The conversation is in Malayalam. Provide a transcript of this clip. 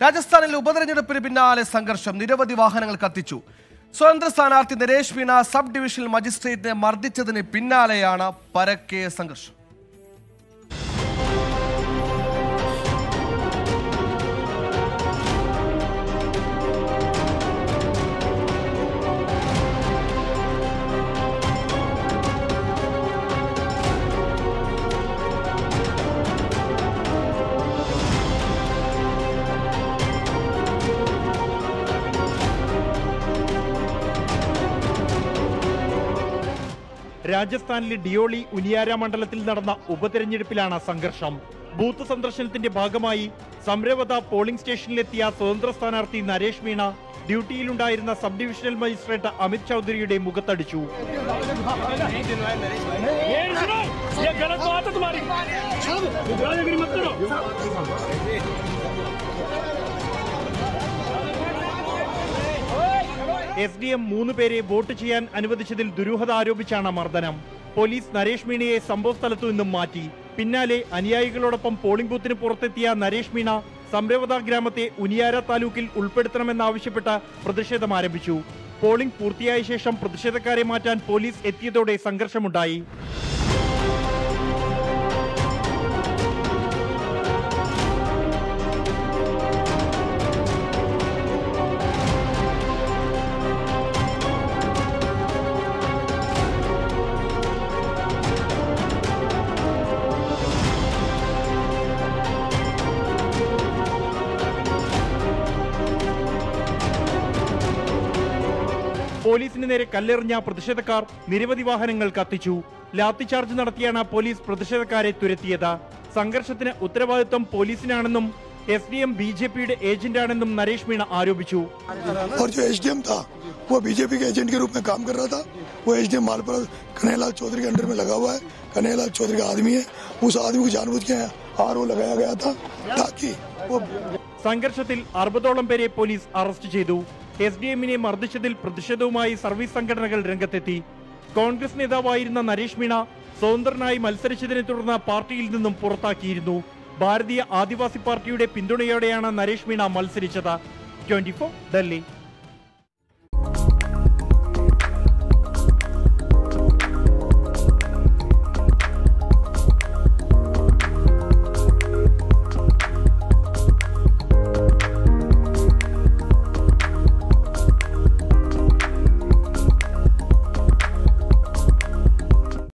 രാജസ്ഥാനിൽ ഉപതെരഞ്ഞെടുപ്പിന് പിന്നാലെ സംഘർഷം നിരവധി വാഹനങ്ങൾ കത്തിച്ചു സ്വതന്ത്ര സ്ഥാനാർത്ഥി നരേഷ് മീണ സബ് ഡിവിഷണൽ മജിസ്ട്രേറ്റിനെ മർദ്ദിച്ചതിന് പിന്നാലെയാണ് പരക്കെ സംഘർഷം രാജസ്ഥാനിലെ ഡിയോളി ഉനിയാര മണ്ഡലത്തിൽ നടന്ന ഉപതെരഞ്ഞെടുപ്പിലാണ് സംഘർഷം ബൂത്ത് സന്ദർശനത്തിന്റെ ഭാഗമായി സംരവത പോളിംഗ് സ്റ്റേഷനിലെത്തിയ സ്വതന്ത്ര സ്ഥാനാർത്ഥി നരേഷ് മീണ ഡ്യൂട്ടിയിലുണ്ടായിരുന്ന സബ് ഡിവിഷണൽ മജിസ്ട്രേറ്റ് അമിത് ചൌധരിയുടെ മുഖത്തടിച്ചു ये गलत बात है तुम्हारी गालीगिरी मत करो എസ് ഡി എം മൂന്ന് പേരെ വോട്ട് ചെയ്യാൻ അനുവദിച്ചതിൽ ദുരൂഹത ആരോപിച്ചാണ് മർദ്ദനം പോലീസ് നരേഷ് മീണയെ സംഭവസ്ഥലത്തു നിന്നും മാറ്റി പിന്നാലെ അനുയായികളോടൊപ്പം പോളിംഗ് ബൂത്തിന് പുറത്തെത്തിയ നരേഷ് മീണ സംരവത ഗ്രാമത്തെ ഉനിയാര താലൂക്കിൽ ഉൾപ്പെടുത്തണമെന്നാവശ്യപ്പെട്ട് പ്രതിഷേധം ആരംഭിച്ചു പോളിംഗ് പൂർത്തിയായ ശേഷം പ്രതിഷേധക്കാരെ മാറ്റാൻ പോലീസ് എത്തിയതോടെ സംഘർഷമുണ്ടായി പോലീസിന് നേരെ കല്ലെറിഞ്ഞ പ്രതിഷേധക്കാർ നിരവധി വാഹനങ്ങൾ കത്തിച്ചു ലാത്തിചാർജ് നടത്തിയാണ് പോലീസ് പ്രതിഷേധക്കാരെ തുരത്തിയത് സംഘർഷത്തിന് ഉത്തരവാദിത്വം പോലീസിനാണെന്നും S D M B J പിയുടെ ഏജന്റാണെന്നും നരേഷ് മീണ ആരോപിച്ചു और जो एसडीएम था वो बीजेपी के एजेंट के रूप में काम कर रहा था वो एसडीएम मालपुरा कन्हैयालाल चौधरी के अंडर में लगा हुआ है कन्हैयालाल चौधरी का आदमी है उस आदमी को जानबूझ के आर ओ लगाया गया था ताकि वो സംഘർഷത്തിൽ അറുപതോളം പേരെ പോലീസ് അറസ്റ്റ് ചെയ്തു എസ് ഡി എമ്മിനെ മർദ്ദിച്ചതിൽ പ്രതിഷേധവുമായി സർവീസ് സംഘടനകൾ രംഗത്തെത്തി കോൺഗ്രസ് നേതാവായിരുന്ന നരേഷ് മീണ സ്വതന്ത്രനായി മത്സരിച്ചതിനെ തുടർന്ന് പാർട്ടിയിൽ നിന്നും പുറത്താക്കിയിരുന്നു ഭാരതീയ ആദിവാസി പാർട്ടിയുടെ പിന്തുണയോടെയാണ് നരേഷ് മീണ മത്സരിച്ചത് ട്വന്റി ഡൽഹി